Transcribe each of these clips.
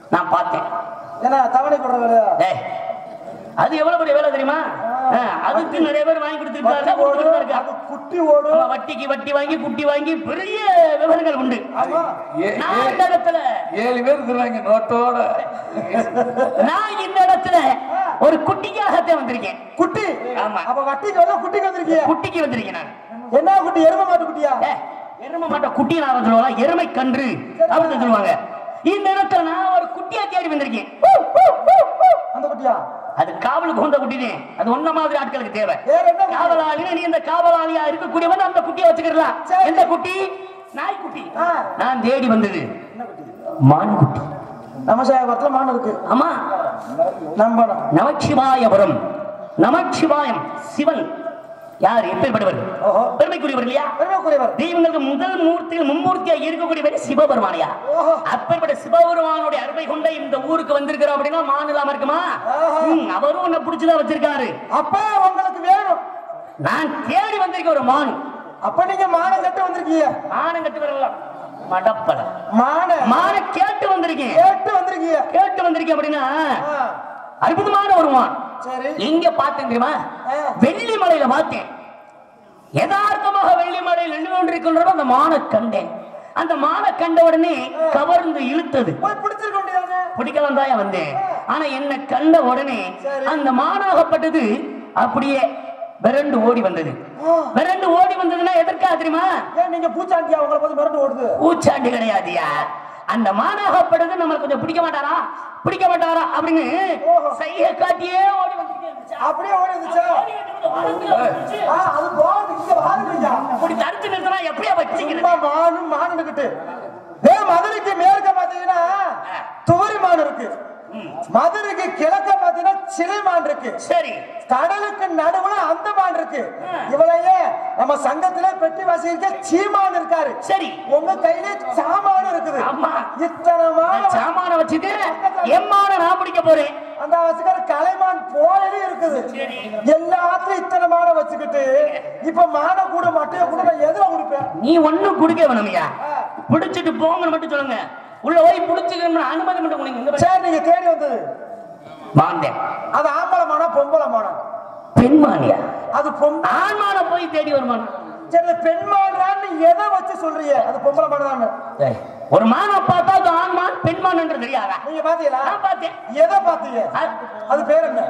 நான் பார்த்தேன் ஏன்னா தவணை போடுற வேலையா டேய், அது எவ்வளவு பெரிய வேலை தெரியுமா ஆ, அதுக்கு நிறைய பேர் வாங்கி வட்டி கொடுத்துருக்காங்க ஓடும் இருக்கா அது குட்டி ஓடும் ஆமா, வட்டிக்கு வட்டி வாங்கி குட்டி வாங்கி பெரிய விவரங்கள் உண்டு ஆமா ஏ- நான் ஏ- இந்த இடத்துல ஏழு பேர் இருக்கிறாங்க நோட்டோட நான் இந்த இடத்துல ஒரு குட்டிக்காகத்தான் வந்திருக்கேன் குட்டி ஆமா. அப்ப வட்டிக்கு வந்து குட்டிக்கு வந்திருக்கிய குட்டிக்கு வந்திருக்கேன் நான் என்ன குட்டி எருமை மாட்டு குட்டியா ஏ, எருமை மாட்ட குட்டி நான் சொல்லுவாங்க எருமை கன்று அப்படின்னு சொல்லுவாங்க இந்த இடத்துல நான் ஒரு குட்டியா தேடி வந்திருக்கேன் அந்த குட்டியா அது காவலுக்கு வந்த குட்டினே அது ஒன்ன மாதிரி ஆட்களுக்கு தேவை வேற என்ன குட்டி? காவலாளி நீ இந்த காவலாளியா இருக்கக்கூடியவன் அந்த குட்டியை வச்சுக்கலாம் சரி. எந்த குட்டி நாய்க்குட்டி ஆ. நான் தேடி வந்தது என்ன குட்டி மான் குட்டி நமசாயபுரத்துல மான் இருக்கு ஆமா நம்பணும் நமச்சிவாயபுரம் நமச்சிவாயம் சிவன் யார் எப்பேற்பட்டவர் ஓஹோ. பெருமைக்குரியவர் இல்லையா பெருமைக்குரியவர் தெய்வங்களுக்கு முதல் மூர்த்தியில் மும்மூர்த்தியா இருக்கக்கூடியவர் சிவபெருமானையா ஓஹோ. அப்பேற்பட்ட சிவபெருமானுடைய அருமை கொண்ட இந்த ஊருக்கு வந்திருக்கிறோம் அப்படின்னா மான் இல்லாம இருக்குமா ஆஹா. ம், அவரும் உன்னை பிடிச்சுதான் வச்சிருக்காரு அப்ப உங்களுக்கு வேணும் நான் தேடி வந்திருக்க ஒரு மான் அப்ப நீங்க மானம் கட்டு வந்திருக்கீங்க மானம் கட்டு வரலாம் மடப்பட மான மான கேட்டு வந்திருக்கேன் கேட்டு வந்திருக்கீங்க கேட்டு வந்திருக்கேன் அப்படின்னா ஆ, அற்புதமான ஒரு மான் சரி எங்க பார்த்தேன் தெரியுமா ஆ. வெள்ளிமலையில பார்த்தேன் யதார்த்தமாக வெள்ளிமலையில் நின்று கொண்டிருக்கின்றோம் அந்த மானை கண்டேன் அந்த மானை கண்ட உடனே கவர்ந்து இழுத்தது போய் பிடிச்சிருக்க முடியாது பிடிக்கலாம் தான் வந்தேன் ஆனா என்ன கண்ட உடனே சரி. அந்த மானாகப்பட்டது அப்படியே விரண்டு ஓடி வந்தது ஆ. விரண்டு ஓடி வந்ததுன்னா எதற்காக தெரியுமா ஏன் நீங்க பூச்சாண்டியா உங்களை பார்த்து மிரண்டு ஓடுது ஊச்சாண்டி கிடையாதுயா அந்த மானாகப்படுது நம்ம கொஞ்சம் பிடிக்க மாட்டாரா பிடிக்க மாட்டாரா அப்படின்னு ஓஹோ. சைகை காட்டியே ஓடி வந்துட்டே இருந்துச்சா. அப்படியே ஓடி இருந்துச்சா ஓடி வந்து வாரத்துல வந்துச்சு. ஆ, அது போகுது இங்க வாருங்கய்யா இப்படி தடுத்து நிறுத்தினா எப்படியா வச்சுக்கிறது சும்மா மானும் மானுக்கிட்டு ஏ மதுரைக்கு மேற்க பாத்தீங்கன்னா துவரி மான் இருக்கு மதுரைக்கு கிழக்க பாத்தீங்கன்னா சிலை மான் இருக்கு சரி கடலுக்கு நடுவுல அந்த மான் இருக்கு இவளையே நம்ம சங்கத்திலே பெட்டி வாசிக்க சீமான் இருக்காரு சரி உங்க கையில சாமான் இருக்குது ஆமா இத்தனை மான சாமான வச்சுட்டு எம்மான நான் பிடிக்க போறேன் அந்த வச்சுக்கிற கலைமான் போயிலே இருக்குது சரி. எல்லாத்துலயும் இத்தனை மானை வச்சுக்கிட்டு இப்ப மான கூட மட்டைய கூட நான் எதுல கொடுப்பேன் நீ ஒண்ணும் குடுக்க வேணுமையா பிடிச்சிட்டு போங்கன்னு மட்டும் சொல்லுங்க உள்ள போய் பிடிச்சிக்கணும் அனுமதி மட்டும் கொடுங்க இங்க பாரு. சரி நீங்க தேடி வந்தது மாந்தேன் அது ஆம்பளை மானா பொம்பளை மானா பெண்மானியா அது பொம் ஆண்மான போய் தேடி வருமான் சரி அது பெண் மானான்னு எதை வச்சு சொல்றீங்க அது பொம்பளை மானதான்னு ஒரு மான பார்த்தா அது ஆண்மான் பெண்மான் என்று தெரியாதா நீங்க பாத்தீங்களா நான் பார்த்தேன் எதை பாத்தீங்க அது- அது பேர் என்ன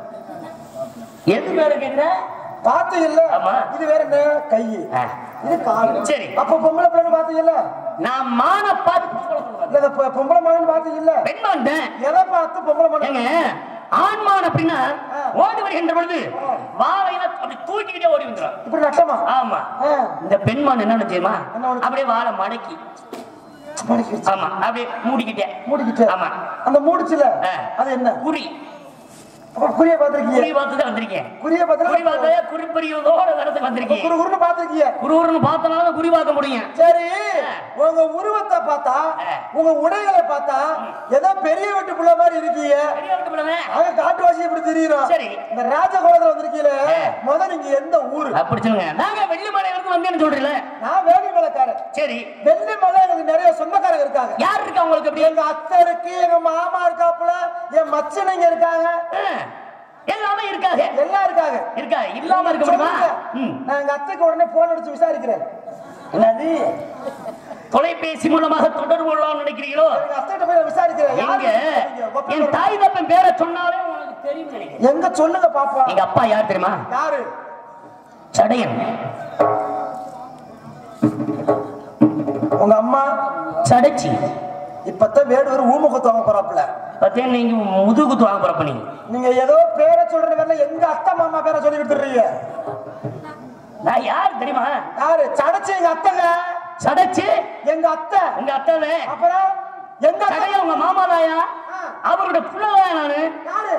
எது பேரு கேக்குற பாத்தீங்கல்ல ஆமா. இது வேற என்ன கை ஆ. இது கால் சரி. அப்ப பொம்பளை பிள்ளை பாத்தீங்கல்ல நான் மான பார்த்து பொம்பளை சொல்லுவேன். இல்ல பொ- பொம்பளை மானு பாத்தீங்கல்ல பெண்மான் தான் எதை பார்த்து பொம்பளை மானு ஏங்க ஆண்மான் அப்படின்னா ஆ. ஓடி வருகின்ற பொழுது வாழையில அப்படி தூக்கிக்கிட்டே ஓடி வந்துடும் இப்படி நட்டமா ஆமா ஆ. இந்த பெண்மான் என்ன செய்யுமா என்ன பண்ணுச்சு? அப்படியே வாழை மடக்கி மடக்கி வச்சு. ஆமா அப்படியே மூடிக்கிட்டேன் மூடிக்கிட்டு ஆமா அந்த மூடிச்சுல ஆ. அது என்ன குறி அப்ப குறிய பாத்திருக்கீங்க குறி பார்த்து தான் வந்திருக்கேன் குறிய குறி பாத்திர பார்த்தா குறிப்பறிவதோட வரதுக்கு வந்திருக்கேன் குரு குருன்னு பாத்திருக்கீங்க குருவர்னு பார்த்தனால குறி பார்க்க முடியும் சரி ஆ. உங்க உருவத்தை பார்த்தா ஆ. உங்க உடைகளை பார்த்தா ஏதோ பெரிய வீட்டு பிள்ளை மாதிரி இருக்கீங்க பெரிய விட்டு பிள்ளைங்க. அங்க காட்டுவாசி இப்படி தெரியுறோம் சரி. இந்த ராஜகோலத்துல வந்திருக்கீங்களே ஆ. முத நீங்க எந்த ஊரு அப்படி சொல்லுங்க நாங்க வெள்ளிமலையில இருந்து வந்தேன்னு சொல்றீங்கள நான் வேலிமலைக்காரன் சரி வெள்ளிமலை எனக்கு நிறைய சொந்தக்காரங்க இருக்காங்க யார் இருக்கா உங்களுக்கு அப்படி எங்க அத்தை இருக்கு எங்க மாமா இருக்காப்புல என் மச்சனைங்க இருக்காங்க ஆ, எல்லாமே இருக்காங்க எல்லாம் இருக்காங்க இருக்கா இல்லாம இருக்க முடியுமா சொல்லுங்க. ம். நான் எங்க அத்தைக்கு உடனே போன் அடிச்சு விசாரிக்கிறேன் என்னது தொலைபேசி மூலமாக தொடர்பு கொள்ளலாம் நினைக்கிறீங்களோ எங்க அத்தைகிட்ட போய் நான் விசாரிக்கிறேன் யாரு எங்க நீங்க? ஒப்பந்தம் என் தாய் தப்பன் பேரை சொன்னாலே உனக்கு தெரியும் நினைக்கிறேன் எங்க சொல்லுங்க பாப்பா எங்க அப்பா யார் தெரியுமா யாரு சடையன் உங்க அம்மா சடைச்சி இப்பதான் வேடுவர் ஊமுகத்து வாங்க போறாப்புல பத்தே நீங்க முதுகுத்து வாங்க போறப்ப நீங்க நீங்க ஏதோ பேரை சொல்ற பேர்ல எங்க அத்தை மாமா பேரை சொல்லி கொடுத்துறீங்க நான் யார் தெரியுமா யாரு சடைச்சு எங்க அத்தைங்க சடைச்சு எங்க அத்தை உங்க அத்தாவே அப்புறம் எங்க அத்தை சடைய உங்க மாமாதாயா அவரோட புள்ளதாயா நானு யாரு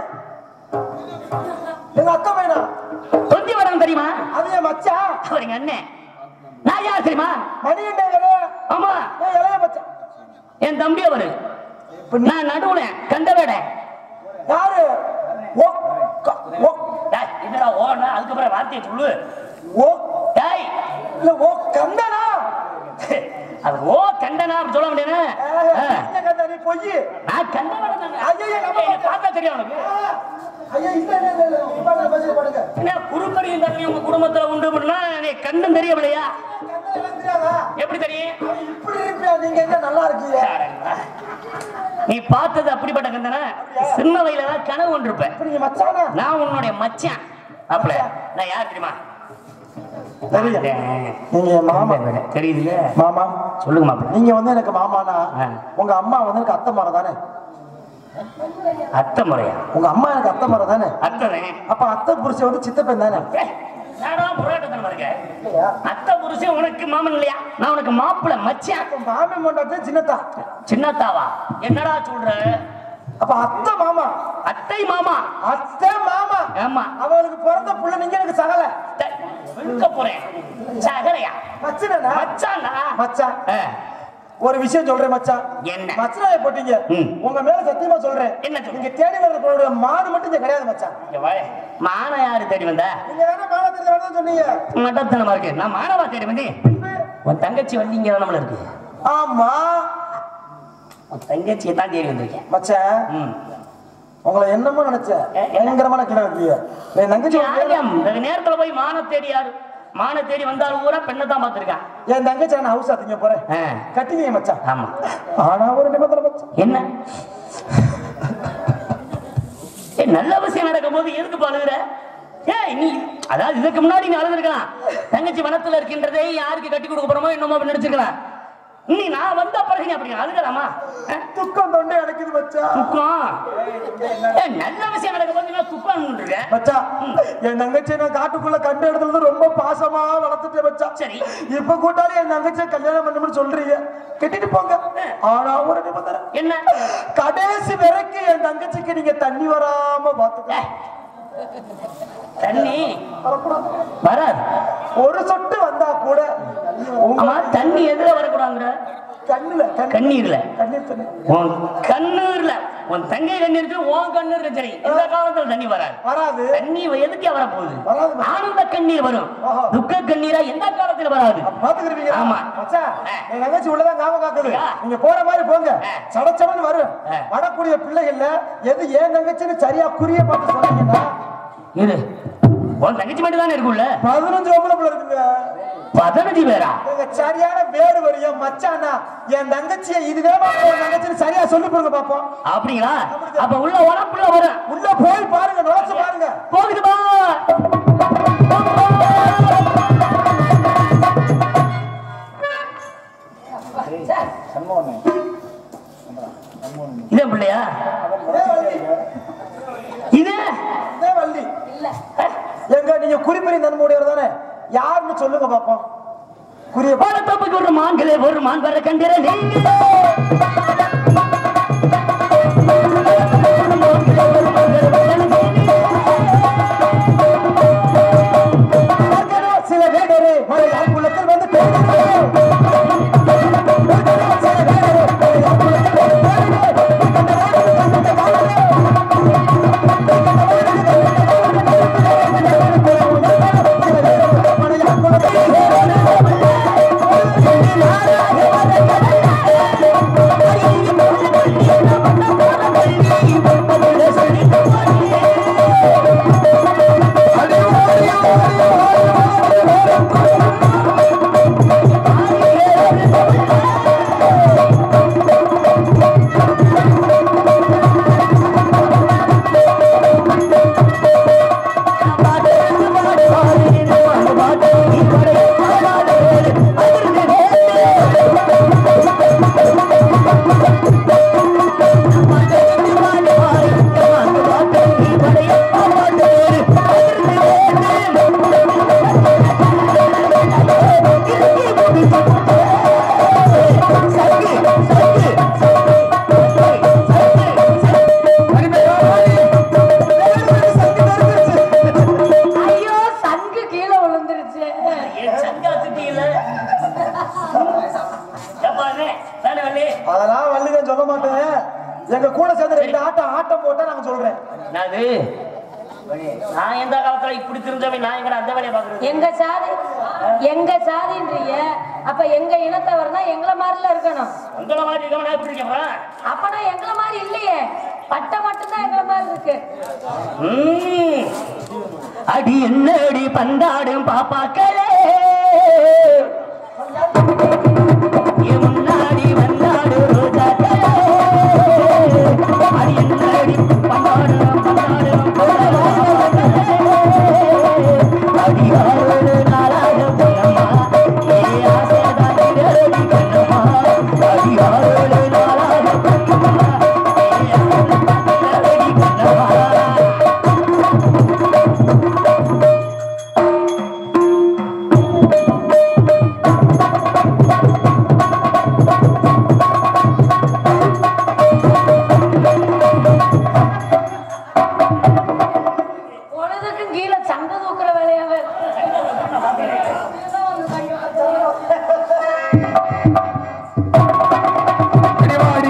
எங்க அத்தை பையனா தொந்தி வரணும் தெரியுமா அது என் மச்சா அவர் எங்க அண்ணன் நான் யார் தெரியுமா மணிகண்ட ஆமா இளைய மச்சான் என் தம்பி அவரு நான் நடுவுல கண்டவேட யாரு ஓ க- ஓ இதுடா ஓனா அதுக்கப்புறம் வார்த்தையை சொல்லு ஓ டேய் இல்ல ஓ கந்தனா அது ஓ கண்டனா அப்படி சொல்ல முடியாது என்ன கண்டா நீ பொய் நான் கண்டவன் தாங்க. ஐயையோ, நம்ம என்னை பார்த்தா தெரியும் உனக்கு ஐயா இல்ல இல்ல இல்ல, இல்ல நீ பாருங்க பேசி பாருங்க என்ன குறுப்படியும் தன்மை உங்க குடும்பத்துல உண்டு அப்படின்னா நீ கண்ணும் தெரியவில்லையா கண்ணெல்லாம் தெரியாதா எப்படி தெரியும் அவன் இப்படி இருப்பியா நீங்க என்ன நல்லா இருக்கீங்க நீ பார்த்தது அப்படிப்பட்ட கண்டனா சின்ன வயல தான் கனவு கொண்டிருப்ப இப்ப நீங்க மச்சானா நான் உன்னுடைய மச்சான் அப்பல நான் யார் தெரியுமா தெரியும் நீங்க என் மாமா தெரியுதுல்ல மாமா சொல்லுங்க மாப்பிள்ள நீங்க வந்து எனக்கு மாமானா ஆ. உங்க அம்மா வந்து எனக்கு அத்தை மரம் தானே அத்தை முறையா உங்க அம்மா எனக்கு அத்தை மரம் தானே அத்தை அப்ப அத்தை புருஷன் வந்து சித்தப்பன் தானே நாடா புராட்டத்தனமா இருக்க அத்தை புருஷன் உனக்கு மாமன் இல்லையா நான் உனக்கு மாப்பிள்ள மச்சான் அப்ப மாமன் மண்டாட்டு சின்னத்தா சின்னத்தாவா என்னடா சொல்ற அப்ப அத்தை மாமா அத்தை மாமா அத்தை மாமா ஆமா அவளுக்கு பிறந்த புள்ள நீங்க எனக்கு சகல த- விழுக்க போறேன் சகலையா மச்சனா மச்சான்டா மச்சான் ஆ, ஒரு விஷயம் சொல்றேன் மச்சான் என்ன? மச்சனாய போட்டீங்க ம். உங்க மேல சத்தியமா சொல்றேன் என்ன சொல்ற? நீங்க தேடி வர பொருளுடைய மாடு மட்டும் இங்க கிடையாது மச்சான் இங்க வா. மானம் யாரு தேடி வந்தா நீங்க தானே மாலை தெரிஞ்ச வேணும் சொன்னீங்க மட்டத்தனமா இருக்கு நான் மானவா தேடி வந்தேன் உன் தங்கச்சி வந்து இங்க நம்மள இருக்கு ஆமா உன் தங்கச்சியை தான் தேடி வந்திருக்கேன் மச்சான் ம். உங்களை என்னமோ நினைச்சேன் ஏ, என்ன? பயங்கரமான கிளை இருக்கீங்க என் தங்கச்சி உங்க பேரு- நியாயம். இந்த நேரத்துல போய் மான தேடி யாரு மான தேடி வந்தாலும் ஊரா பெண்ணை தான் பார்த்திருக்கான் என் தங்கச்சி நான் ஹவுஸ் ஆத்திங்க போறேன் ஆ, கட்டிங்க மச்சான் ஆமா ஆனா ஒரு நிபந்தனை மச்சான் என்ன ஏய், நல்ல விஷயம் நடக்கும் போது எதுக்கு பழுகுற ஏய் நீ அதாவது இதுக்கு முன்னாடி நீ அழுதுருக்கலாம் தங்கச்சி வனத்துல இருக்கின்றதே யாருக்கு கட்டி கொடுக்க போறோமோ என்னமோ அப்படி நினைச்சுக்கலாம் நீ நான் வந்த பிறகு நீ அப்படி அழுகலாமா அஹ், துக்கம் தொண்டை அடைக்குது மச்சான் துக்கம் ஏய், நல்ல விஷயம் நடக்கும் போது என்ன துக்கம் இருக்க மச்சான் என் தங்கச்சி நான் காட்டுக்குள்ள கண்டு இடத்துல இருந்து ரொம்ப பாசமா வளர்த்துட்டேன் மச்சான் சரி. இப்ப கூட்டாலும் என் தங்கச்சியை கல்யாணம் பண்ணணும்னு சொல்றீங்க கட்டிட்டு போங்க ஆனா ஒரு நிபந்தனை என்ன கடைசி வரைக்கும் என் தங்கச்சிக்கு நீங்க தண்ணி வராம பாத்துக்க ஏய், தண்ணி வரக்கூடாது. வராது ஒரு சொட்டு வந்தா கூட உங்க ஆமா தண்ணி எதுல வரக்கூடாதுங்கிற கண்ணுல கண்ணு- கண்ணீர்ல கண்ணீர் தண்ணி உன் கண்ணீர்ல உன் தங்கை கண்ணீர் இருக்கு உன் கண்ணீர் இருக்கு சரி இந்த காலத்துல தண்ணி வராது வராது தண்ணி எதுக்கே வர போகுது வராது. ஆனந்த கண்ணீர் வரும் ஆஹா. துக்க கண்ணீரா எந்த காலத்துல வராது பாத்துக்கிறீங்க ஆமா. மச்சான் ஆ. என் தங்கச்சி உள்ளதான் ஞாபகம் காக்குது ஆ. நீங்க போற மாதிரி போங்க ஆ. சடச்சடன்னு வரும் ஆ. வரக்கூடிய பிள்ளைகள்ல எது ஏன் தங்கச்சின்னு சரியா குறிய பார்த்து சொன்னீங்கன்னா இரு உன் தங்கச்சி மட்டும் தானே இருக்குல்ல பதினஞ்சு பொம்பளை பிள்ளை இருக்குங்க பதினஞ்சு பேரா எங்க சரியான வேடு வரியும் மச்சானா என் தங்கச்சியை இதுதான் உன் தங்கச்சின்னு சரியா சொல்லி கொடுங்க பாப்போம் அப்படிங்களா அப்ப உள்ள உடம்புல வரும் உள்ள போய் பாருங்க நோச்சு பாருங்க போகுதுமா இதே பிள்ளையா இதே வள்ளி இது இதே வள்ளி எங்க நீங்க குறிப்பிரி நன்முடையவர் தானே யாருன்னு சொல்லுங்க பாப்போம் குறிய பல தப்புக்கு ஒரு மான்களே ஒரு மான் வர கண்டிர நீங்க சில வேடரு மலையாள குலத்தில் வந்து ஐயோ சங்கு கீழே விழுந்துருச்சு என் சங்கா திட்டியில எப்பாது தானே வள்ளி அதெல்லாம் வள்ளிதான் சொல்ல மாட்டேன் எங்க கூட சேர்ந்து ரெண்டு ஆட்டம் ஆட்டம் போட்டா நான் சொல்றேன் என்னது நான் எந்த காலத்துல இப்படி தெரிஞ்சவன் நான் எங்கட அந்த வேலையை பாக்குறது எங்க சாதி எங்க சாதின்றீங்க அப்ப எங்க இனத்தவர்னா எங்களை மாதிரில இருக்கணும் உங்களை மாதிரி இருக்கவனா எப்படி இருக்கவன் அப்பனா எங்களை மாதிரி இல்லையே பட்டை மட்டும்தான் எங்களை மாதிரி இருக்கு ம். அடி என்னடி பந்தாடும் பாப்பாக்களே என் முன்னாடி வந்தாடு ரோஜாக்களே அடி என்னடி பந்தாடும் பந்தாடும் பாப்பாக்களே. அடியாரோடு நாளாக போனம்மா ஏ ஆசைதான் நிரடி கண்ணம்மா அடியாரோடு நாளாக போனம்மா ஏ ஆசைதான் நிரடி கண்ணம்மா பொழுதுக்கும் கீழே சங்க தூக்குற வேலையாவே அடிவாடி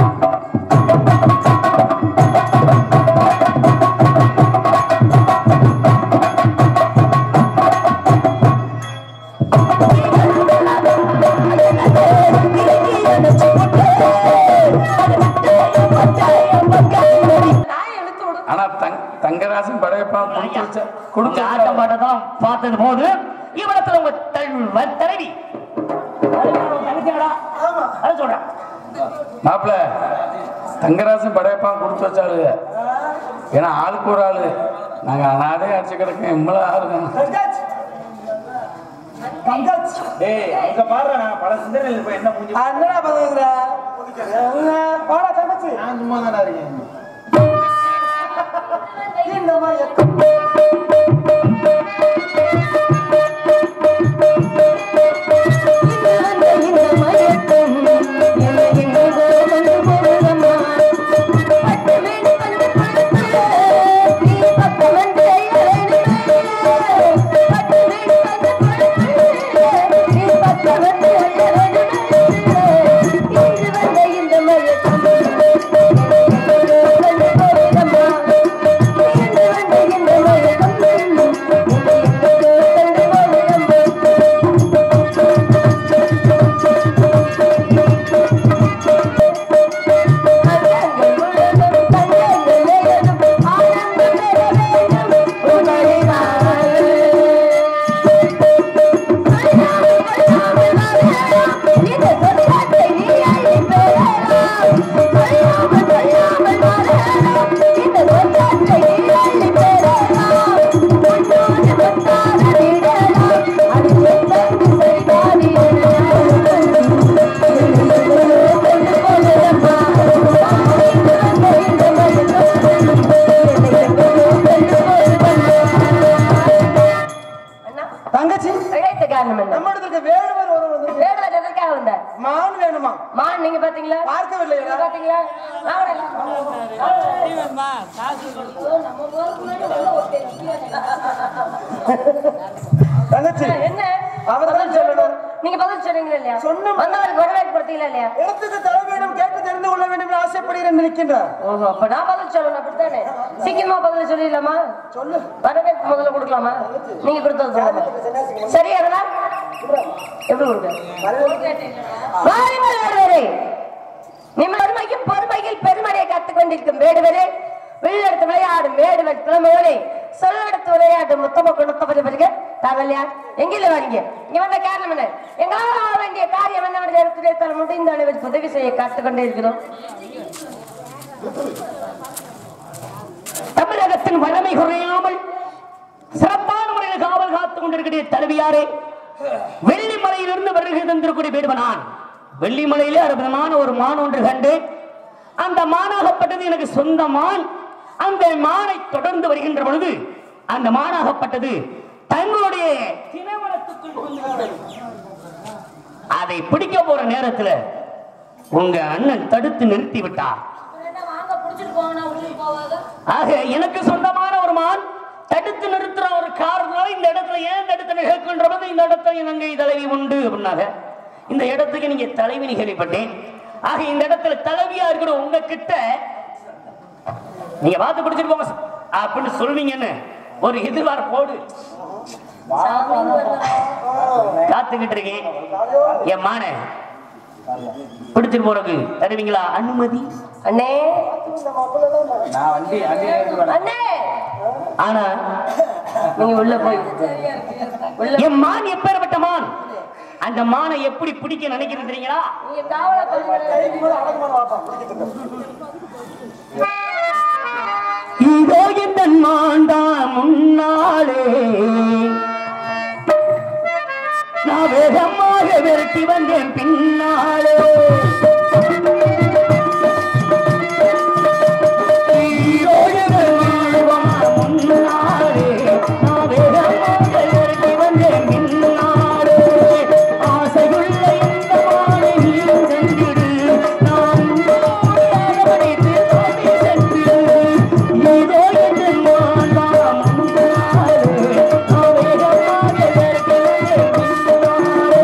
நாய் இழுத்து விடும் ஆனா தங் தங்கராசன் படையப்பா கொடுத்து வச்ச கொடுத்து உங்க வச்ச- ஆட்டம் பாட்டதான் பார்த்தது போது இவரத்துல உங்க தல்- தலைவி அது சொல்றேன் மாப்பிள தங்கராசன் படையப்பா கொடுத்து வச்சாளு ஏன்னா ஆளுக்கு ஒரு ஆளு நாங்க அனாதே அடிச்சு கிடக்கேன் இம்மளா ஆளுங்க தங்கச்சி தங்கச்சி டேய் அங்க பாரு நான் பல சிந்தனையில் போய் என்ன புரிஞ்சு என்னடா பண்ணுங்கிற பாடா தங்கச்சி நான் சும்மா தானே இருக்கேன் இந்த மாதிரி தங்கச்சி காரணம் என்ன நம்ம இடத்துக்கு வேடுவர் ஒருவர் வந்து வேடுவர் எதற்காக வந்தார் மான் வேணுமா மான் நீங்க பாத்தீங்களா பார்க்கவில்லையா நீங்க பாத்தீங்களா வாங்கடா எல்லாம். நம்ம போறதுக்கு முன்னாடி உள்ள ஒருத்தன் தங்கச்சி என்ன அவர்தான் சொல்லணும் நீங்க பதில் சொன்னீங்களா இல்லையா சொன்னோம். வந்தவருக்கு வரவேற்பு கொடுத்தீங்களா இல்லையா இடத்துக்கு தர வேண்டும் கேட்டு தெரிந்து கொள்ள வேண்டும் என்று ஆசைப்படுகிறேன் நிற்கின்றார் ஓஹோ அப்ப நான் பதில் சொல்லணும் அப்படித்தானே சீக்கிரமா பதில் சொல்லிடலாமா சொல்லு வரவேற்பு முதல்ல கொடுக்கலாமா நீங்க கொடுத்தது சொல்லுங்க சரி அதெல்லாம் எப்படி கொடுக்க வாருங்கள் வேடுவரே நீங்கள் பெருமைக்கும் பொறுமையில் பெருமழையை கத்துக் கொண்டிருக்கும் வேடுவரே வெள்ளெடுத்து விளையாடும் வேடுவர் கிளம்புவரே சொல்லெடுத்து விளையாடும் முத்தம குணத்தப்பதி பிறகு தாங்கள் யார் எங்கில வரீங்க இங்க வந்த காரணம் என்ன எங்களால் ஆக வேண்டிய காரியம் என்னவென்று எடுத்துரைத்தால் முடிந்த அளவில் உதவி செய்ய காத்துக் கொண்டே இருக்கிறோம் தமிழகத்தின் வளமை குறையாமல் சிறப்பான முறையில் காவல் காத்துக் கொண்டிருக்கிற தலைவியாரே வெள்ளிமலையிலிருந்து வருகை தந்திருக்கூடிய வேடுவனான் வெள்ளிமலையிலே அற்புதமான ஒரு மான் ஒன்று கண்டு அந்த மானாகப்பட்டது எனக்கு சொந்த மான் அந்த மானை தொடர்ந்து வருகின்ற பொழுது அந்த மானாகப்பட்டது தங்களுடைய தினவனத்துக்குள் புகுந்து அதை பிடிக்க போற நேரத்துல உங்க அண்ணன் தடுத்து நிறுத்தி விட்டார் ஆக எனக்கு சொந்தமான ஒரு மான் தடுத்து நிறுத்துற ஒரு காரணம் இந்த இடத்துல ஏன் தடுத்து நிகழ்கின்றது இந்த இடத்துல இலங்கை தலைவி உண்டு அப்படின்னாங்க இந்த இடத்துக்கு நீங்க தலைவி கேள்விப்பட்டேன் ஆக இந்த இடத்துல தலைவியா இருக்கிற உங்ககிட்ட நீங்க பார்த்து பிடிச்சிட்டு போங்க அப்படின்னு சொல்வீங்கன்னு ஒரு எதிர்பார்ப்போடு காத்துக்கிட்டு இருக்கேன் என் மான பிடிச்சிட்டு போறதுக்கு தருவீங்களா அனுமதி அண்ணே நான் வண்டி வண்டி எடுத்து வரேன். அண்ணே ஆனா நீங்க உள்ள போய் உள்ள என் மான் எப்பேற்பட்ட மான் அந்த மானை எப்படி பிடிக்க நினைக்கிறது தெரியுங்களா நீங்க காவல இதோ இந்த மாண்டா முன்னாலே நான் வேகமாக விரட்டி வந்தேன் பின்னாலே இதோ இந்த மாண்டா முன்னாலே, நான் வேகமாக விரட்டி வந்தேன் பின்னாலே. ஆசையுள்ள இந்த மானை நீ சென்றிடு, நான் உன்னோடு அரவணைத்து தாண்டி சென்றிடு. இதோ இந்த மாண்டா முன்னாலே, நான் வேகமாக விரட்டி வந்தேன் பின்னாலே.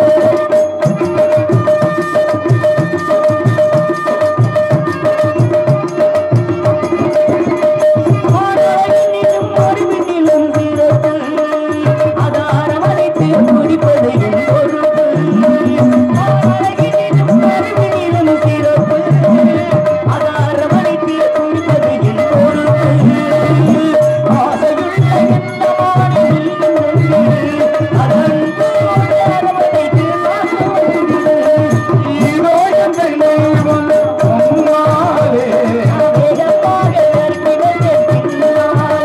ஆடவனிலும் அறிவினிலும் சிறப்பு. அது அரவணைத்து குடிப்பது என் பொறுப்பு. ஆடவனிலும் அறிவினிலும் சிறப்பு. அது அரவணைத்து குடிப்பது என் பொறுப்பு. ஆசையுள்ள எந்த மானிலும் அது அன்போடு அரவணைத்து பாசம் இதோ எங்கள் தெய்வம் அம்மாவே. வேகமாக விரட்டி வந்தேன் பின்னாலே.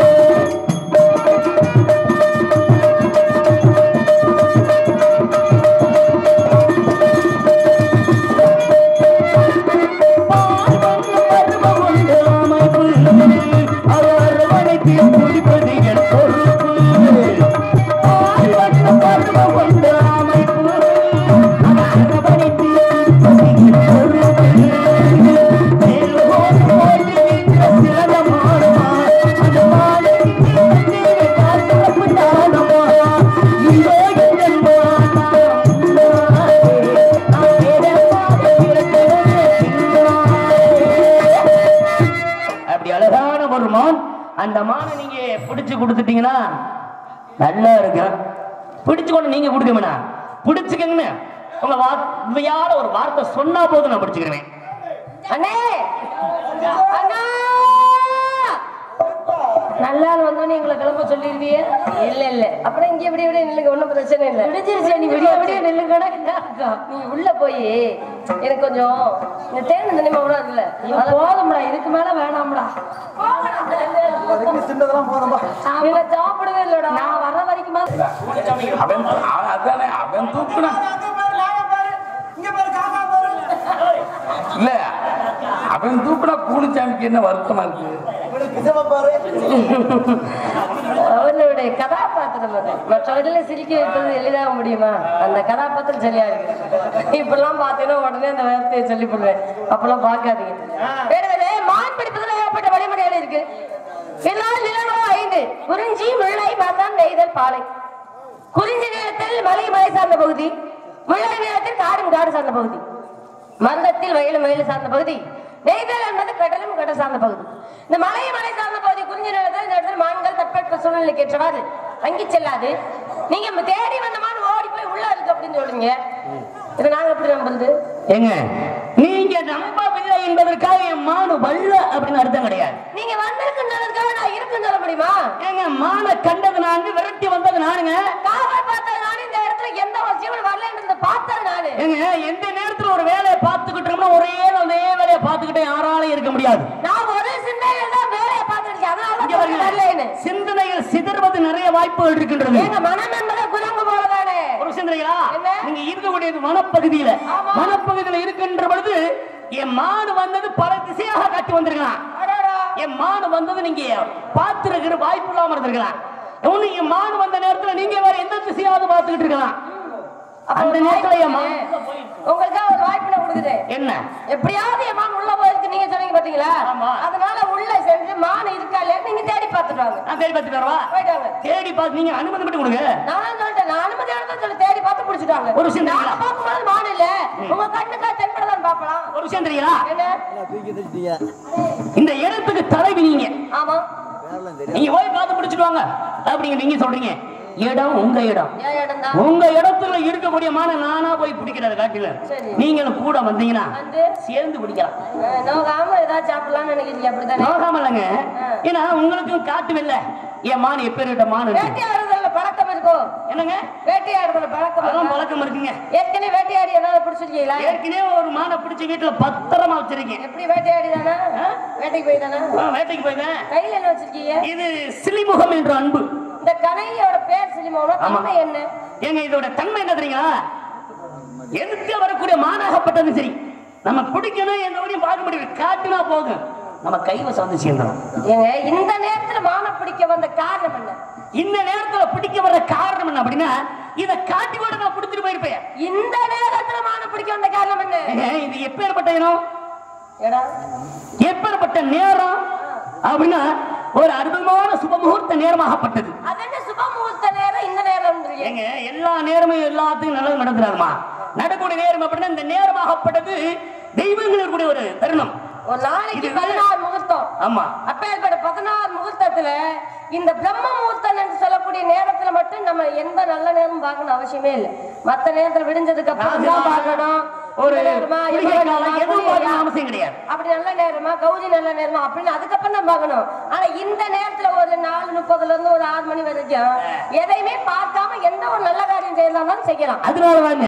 அப்படி அழகான ஒரு மான் அந்த மானை நீங்க பிடிச்சு கொடுத்துட்டீங்கன்னா நல்லா இருக்கும் பிடிச்சு கொண்டு நீங்க கொடுக்கணும்னா பிடிச்சுக்கங்கன்னு உங்க வார்த்தையால ஒரு வார்த்தை சொன்னா போதும் நான் பிடிச்சுக்கிறேன் அண்ணே அண்ணா நல்லா வந்தோடனே எங்களை கிளம்ப சொல்லிருவியே இல்ல இல்ல அப்புறம் இங்க இப்படி இப்படி நில்லுங்க ஒண்ணும் பிரச்சனை இல்ல விடிஞ்சிருச்சு நீ விடிய விடிய நில்லுங்கடா நீ உள்ள போய் எனக்கு கொஞ்சம் இந்த தேன் தனிமா கூட இருக்குல்ல அது போதும்டா இதுக்கு மேல வேணாம்டா அதுக்கு தின்னதெல்லாம் போதும்பா இல்ல சாப்பிடவே இல்லடா நான் வர்ற வரைக்கும் அவன் அவன் அதானே அவன் தூக்குனா இல்ல அவன் தூக்குனா கூலிச்சாமிக்கு என்ன வருத்தமா இருக்கு அவர்களுடைய கதாபாத்திரம் அது மற்றவர்களை சிரிக்க வைப்பது எளிதாக முடியுமா அந்த கதாபாத்திரம் சரியா இருக்கு இப்பெல்லாம் பார்த்தீங்கன்னா உடனே அந்த வார்த்தையை சொல்லி போடுவேன் அப்பெல்லாம் பார்க்காதீங்க வேணுமே மான் பிடிப்பதில் ஏற்பட்ட வழிமுறைகள் இருக்கு எல்லாம் நிலங்களோ ஐந்து குறிஞ்சி முல்லை மரம் நெய்தல் பாலை குறிஞ்சி நிலத்தில் மலை மலை சார்ந்த பகுதி முல்லை நிலத்தில் காடும் காடு சார்ந்த பகுதி மருந்தத்தில் வயலும் வயல் சார்ந்த பகுதி நெய்தல் என்பது கடலும் கடல் சார்ந்த பகுதி இந்த மலை மலை சார்ந்த பகுதி குறிஞ்சி நிலத்தில் இந்த இடத்துல மான்கள் தட்பவெட்ப சூழ்நிலைக்கு ஏற்றவாறு தங்கி செல்லாது நீங்க நம்ம தேடி வந்த மான் ஓடி போய் உள்ள இருக்கு அப்படின்னு சொல்றீங்க இதை நாங்க எப்படி நம்புறது ஏங்க நீங்க நம்பவில்லை என்பதற்காக என் மானு வல்ல அப்படின்னு அர்த்தம் கிடையாது நீங்க வந்திருக்குன்றதுக்காக நான் இருக்குன்னு சொல்ல முடியுமா ஏங்க மான கண்டது நாங்க விரட்டி வந்தது நானுங்க காவல் பார்த்தது நானு இந்த இடத்துல எந்த ஒரு ஜீவன் வரலன்றத பார்த்தது நானு ஏங்க எந்த நேரத்துல ஒரு வேலையை பார்த்துக்கிட்டோம்னா ஒரே அதே வேலையை பார்த்துக்கிட்டே யாராலையும் இருக்க முடியாது நான் ஒரு சிந்தையில தான் வேலையை பார்த்துருக்கேன் அதனால இங்க தான் பாருங்க, வரலன்னு சிந்தனைகள் சிதறுவது நிறைய வாய்ப்புகள் இருக்கின்றது எங்க மனம் என்பது குரங்கு போலதானே ஒரு சிந்தனைகளா என்ன? நீங்க இருக்கக்கூடியது வனப்பகுதியில ஆமா. வனப்பகுதியில இருக்கின்ற பொழுது என் மாடு வந்தது பல திசையாக காட்டி வந்திருக்கலாம் அடடா. என் மாடு வந்தது நீங்க பார்த்திருக்கிற வாய்ப்பு இல்லாம இருந்திருக்கலாம் ஒண்ணு என் மாடு வந்த நேரத்துல நீங்க வேற எந்த திசையாவது பார்த்துக்கிட்டு இருக்கலாம் அப்ப அந்த ஒரு நேரத்துல என் வாய்ப்பு மா- உங்களுக்காக ஒரு வாய்ப்பு நான் கொடுக்குறேன் என்ன எப்படியாவது என் மான் உள்ள போயிருக்கு நீங்க சொன்னீங்க பாத்தீங்களா ஆமா. அதனால உள்ள சென்று மான் இருக்கா இல்லையா நீங்க தேடி பார்த்துட்டு வாங்க நான் தேடி பார்த்துட்டு வரவா போயிட்டு வாங்க தேடி பார்த்து நீங்க அனுமதி மட்டும் கொடுங்க நானும் சொல்லிட்டேன் நான் அனுமதி எடுத்து சொல்லி தேடி பார்த்து பிடிச்சிட்டாங்க ஒரு விஷயம் தெரியுங்களா? நான் பார்க்கும்போது மான் இல்ல உங்க கண்ணுக்கா தென்படதான் பார்க்கலாம் ஒரு விஷயம் தெரியுங்களா என்ன இந்த இடத்துக்கு தலைவி நீங்க ஆமா நீங்க போய் பார்த்து பிடிச்சிட்டு வாங்க அப்படிங்க நீங்க சொல்றீங்க இடம் உங்க இடம் ஏன் இடம் தான் உங்க இடத்துல இருக்கக்கூடிய மானை நானா போய் பிடிக்கிறது காட்டுல சரி. நீங்களும் கூட வந்தீங்கன்னா வந்து சேர்ந்து பிடிக்கலாம் நோகாம ஏதாவது சாப்பிடலாம்னு நினைக்கிறீங்க அப்படித்தானே நோகாமலங்க ஏன்னா உங்களுக்கும் காட்டும் இல்ல என் மான் எப்பேர்கிட்ட மான் இருக்கு. வேட்டையாடுறதுல பழக்கம் இருக்கும் என்னங்க வேட்டையாடுறதுல பழக்கம் அதெல்லாம் இருக்கா? பழக்கம் இருக்குங்க ஏற்கனவே வேட்டையாடி ஏதாவது பிடிச்சிருக்கீங்களா ஏற்கனவே ஒரு மானை பிடிச்சி வீட்டுல பத்திரமா வச்சிருக்கேன் எப்படி வேட்டையாடி தானா வேட்டைக்கு போய் தானா ஆ, வேட்டைக்கு போயிருந்தேன் கையில என்ன வச்சிருக்கீங்க இது சிலிமுகம் என்ற அன்பு இந்த கனையோட பேர் சிலிமாவோட ஆமா. தன்மை என்ன ஏங்க இதோட தன்மை என்ன தெரியுங்களா எதுக்கு வரக்கூடிய மானாகப்பட்டது சரி நம்ம பிடிக்கணும் எந்த வரையும் பார்க்க முடியும் காட்டுனா போகும் நம்ம கைவசம் வந்து சேர்ந்துடும் ஏங்க இந்த நேரத்துல மான பிடிக்க வந்த காரணம் என்ன இந்த நேரத்துல பிடிக்க வர்ற காரணம் என்ன அப்படின்னா இத காட்டி கூட நான் பிடிச்சிட்டு போயிருப்பேன் இந்த நேரத்துல மான பிடிக்க வந்த காரணம் என்ன ஏங்க, இது எப்பேற்பட்ட இனம் ஏடா எப்பேற்பட்ட நேரம் அப்படின்னா ஒரு அற்புதமான சுபமுகூர்த்த நேரமாகப்பட்டது அது என்ன சுப முகூர்த்த நேரம் இந்த நேரம் ஏங்க எல்லா நேரமும் எல்லாத்துக்கும் நல்லது நடந்துடாதுமா நடக்கூடிய நேரம் அப்படின்னா இந்த நேரமாகப்பட்டது தெய்வங்கள் இருக்கக்கூடிய ஒரு தருணம் ஒரு நாளைக்கு இது- பதினாறு முகூர்த்தம் ஆமா அப்பேற்பட்ட பதினாறு முகூர்த்தத்துல இந்த பிரம்ம முகூர்த்தம் என்று சொல்லக்கூடிய நேரத்துல மட்டும் நம்ம எந்த நல்ல நேரம் பார்க்கணும் அவசியமே இல்லை மத்த நேரத்துல விடிஞ்சதுக்கு அப்புறம் தான் பார்க்கணும் ஒரு இந்த நேரமா, குளிகை எவ்வளவு காலம் நேரமா, எதுவும் குளிகையா? பார்க்கணும் அவசியம் கிடையாது அப்படி நல்ல நேரமா கௌரி நல்ல நேரமா அப்படின்னு அதுக்கப்புறம் தான் பார்க்கணும் ஆனா இந்த நேரத்துல ஒரு நாலு முப்பதுல இருந்து ஒரு ஆறு மணி வரைக்கும் எதையுமே பார்க்காம எந்த ஒரு நல்ல காரியம் செய்யலாம் செய்யலாம் அதனாலதான்